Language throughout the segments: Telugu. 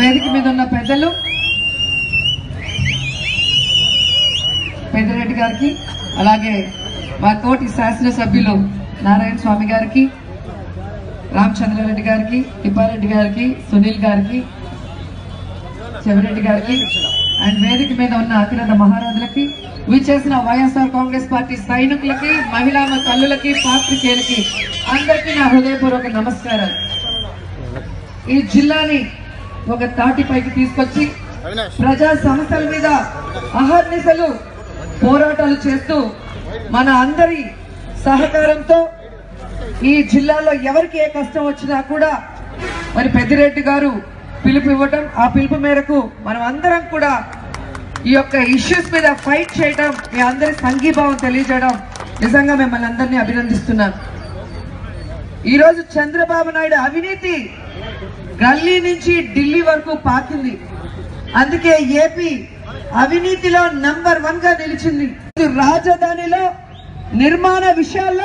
వేదిక మీద ఉన్న పెద్దలు పెద్దిరెడ్డి గారికి అలాగే మా తోటి శాసనసభ్యులు నారాయణ స్వామి గారికి రామచంద్రారెడ్డి గారికి తిప్పారెడ్డి గారికి సునీల్ గారికి చెవిరెడ్డి గారికి అండ్ వేదిక మీద ఉన్న అఖిలత మహారాజులకి విచ్చేసిన వైఎస్ఆర్ కాంగ్రెస్ పార్టీ సైనికులకి మహిళా తల్లులకి పాత్రికేయులకి అందరికీ నా హృదయపూర్వక నమస్కారాలు ఈ జిల్లాని ఒక తాటిపైకి తీసుకొచ్చి ప్రజా సమస్యల మీద అహర్నిశలు పోరాటాలు చేస్తూ మన అందరి సహకారంతో ఈ జిల్లాలో ఎవరికి ఏ కష్టం వచ్చినా కూడా మరి పెద్దిరెడ్డి గారు పిలుపు ఇవ్వటం ఆ పిలుపు మేరకు మనం అందరం కూడా ఈ యొక్క ఇష్యూస్ మీద ఫైట్ చేయడం మీ అందరి సంఘీభావం తెలియజేయడం నిజంగా మిమ్మల్ని అందరినీ అభినందిస్తున్నాను ఈ రోజు చంద్రబాబు నాయుడు అవినీతి గల్లీ నుంచి ఢిల్లీ వరకు పాకింది అందుకే ఏపీ అవినీతిలో నంబర్ వన్ గా నిలిచింది రాజధానిలో నిర్మాణ విషయాల్లో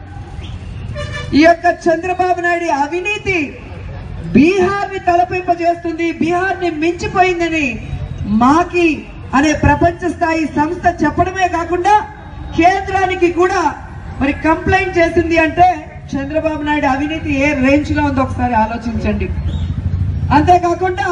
ఈ యొక్క చంద్రబాబు నాయుడు అవినీతి బీహార్ ని తలపింపజేస్తుంది బీహార్ ని మించిపోయిందని మాకి అనే ప్రపంచ స్థాయి సంస్థ చెప్పడమే కాకుండా కేంద్రానికి కూడా మరి కంప్లైంట్ చేసింది అంటే చంద్రబాబు నాయుడు అవినీతి ఏ రేంజ్ లో ఉందో ఒకసారి ఆలోచించండి అంతేకాకుండా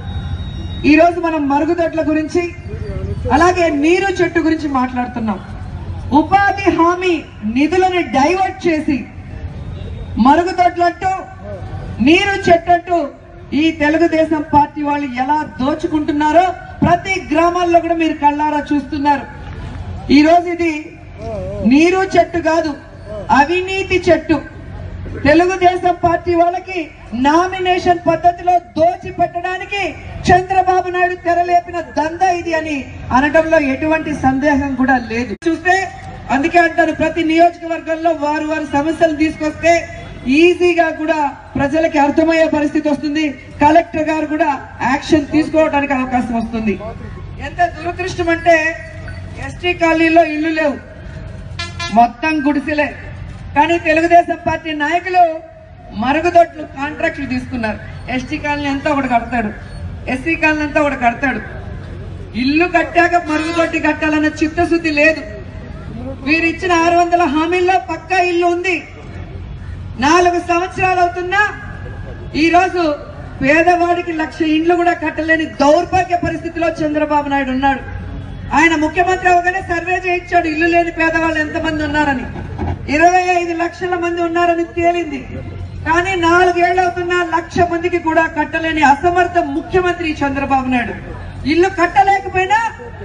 ఈ రోజు మనం మరుగుదొడ్ల గురించి అలాగే నీరు చెట్టు గురించి మాట్లాడుతున్నాం ఉపాధి హామీ నిధులను డైవర్ట్ చేసి మరుగుదొడ్లంటూ నీరు చెట్టంటూ ఈ తెలుగుదేశం పార్టీ వాళ్ళు ఎలా దోచుకుంటున్నారో ప్రతి గ్రామాల్లో కూడా మీరు కళ్ళారా చూస్తున్నారు ఈ రోజు ఇది నీరు చెట్టు కాదు అవినీతి చెట్టు తెలుగుదేశం పార్టీ వాళ్ళకి నామినేషన్ పద్ధతిలో దోచి పెట్టడానికి చంద్రబాబు నాయుడు తెరలేపిన దందా ఇది అని అనడంలో ఎటువంటి సందేహం కూడా లేదు చూస్తే అందుకే అంటారు ప్రతి నియోజకవర్గంలో వారు వారి సమస్యలు తీసుకొస్తే ఈజీగా కూడా ప్రజలకి అర్థమయ్యే పరిస్థితి వస్తుంది కలెక్టర్ గారు కూడా యాక్షన్ తీసుకోవడానికి అవకాశం వస్తుంది ఎంత దురదృష్టం అంటే ఎస్టీ కాలనీలో ఇల్లు లేవు మొత్తం గుడిసెలే కానీ తెలుగుదేశం పార్టీ నాయకులు మరుగుదొడ్లు కాంట్రాక్ట్లు తీసుకున్నారు ఎస్టీ కాలనీ అంతా ఒకటి కడతాడు ఎస్సీ కాలనీ అంతా ఒకటి కడతాడు ఇల్లు కట్టాక మరుగుదొడ్డి కట్టాలన్న చిత్తశుద్ధి లేదు వీరిచ్చిన ఆరు వందల హామీల్లో పక్కా ఇల్లు ఉంది నాలుగు సంవత్సరాలు అవుతున్నా ఈ రోజు పేదవాడికి లక్ష ఇండ్లు కూడా కట్టలేని దౌర్భాగ్య పరిస్థితిలో చంద్రబాబు నాయుడు ఉన్నాడు ఆయన ముఖ్యమంత్రి అవగానే సర్వే చేయించాడు ఇల్లు లేని పేదవాళ్ళు ఎంతమంది ఉన్నారని ఇరవై ఐదు లక్షల మంది ఉన్నారని తేలింది కానీ నాలుగేళ్లు అవుతున్నా లక్ష మందికి కూడా కట్టలేని అసమర్థ ముఖ్యమంత్రి ఈ చంద్రబాబు నాయుడు ఇల్లు కట్టలేకపోయినా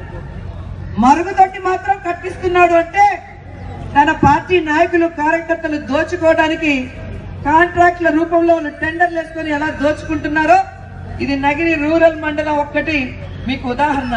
మరుగుదొడ్డి మాత్రం కట్టిస్తున్నాడు అంటే తన పార్టీ నాయకులు కార్యకర్తలు దోచుకోవడానికి కాంట్రాక్ట్ల రూపంలో వాళ్ళు టెండర్లు వేసుకొని ఎలా దోచుకుంటున్నారో ఇది నగిరి రూరల్ మండలం ఒక్కటి మీకు ఉదాహరణ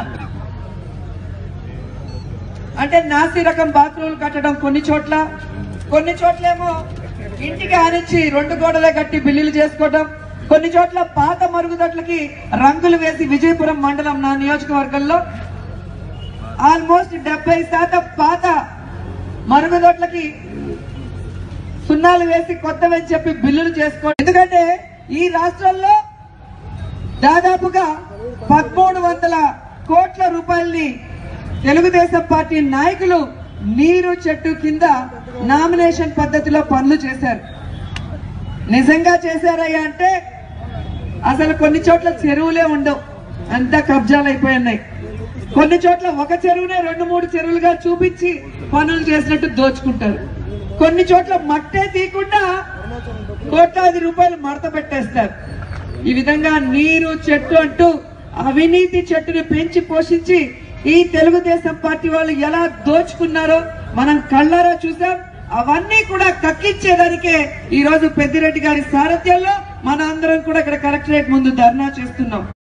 అంటే నాసి రకం బాత్రూమ్లు కట్టడం కొన్ని చోట్ల కొన్ని చోట్లేమో ఇంటికి ఆనిచ్చి రెండు గోడలే కట్టి బిల్లులు చేసుకోవడం కొన్ని చోట్ల పాత మరుగుదొడ్లకి రంగులు వేసి విజయపురం మండలం నా నియోజకవర్గంలో ఆల్మోస్ట్ డెబ్బై శాతం పాత మరుగుదొడ్లకి సున్నాలు వేసి కొత్తవని చెప్పి బిల్లులు చేసుకోండి ఎందుకంటే ఈ రాష్ట్రంలో దాదాపుగా పదమూడు వందల కోట్ల రూపాయల్ని తెలుగుదేశం పార్టీ నాయకులు నీరు చెట్టు కింద నామినేషన్ పద్ధతిలో పనులు చేశారు నిజంగా చేశారయ్యా అంటే అసలు కొన్ని చోట్ల చెరువులే ఉండవు అంతా కబ్జాలు అయిపోయి కొన్ని చోట్ల ఒక చెరువునే రెండు మూడు చెరువులుగా చూపించి పనులు చేసినట్టు దోచుకుంటారు కొన్ని చోట్ల మట్టే తీయకుండా కోట్లాది రూపాయలు మడత పెట్టేస్తారు ఈ విధంగా నీరు చెట్టు అంటూ అవినీతి చెట్టుని పెంచి పోషించి ఈ తెలుగుదేశం పార్టీ వాళ్ళు ఎలా దోచుకున్నారో మనం కళ్ళారా చూసాం అవన్నీ కూడా కక్కించేదానికే ఈ రోజు పెద్దిరెడ్డి గారి సారథ్యంలో మన అందరం కూడా ఇక్కడ కలెక్టరేట్ ముందు ధర్నా చేస్తున్నాం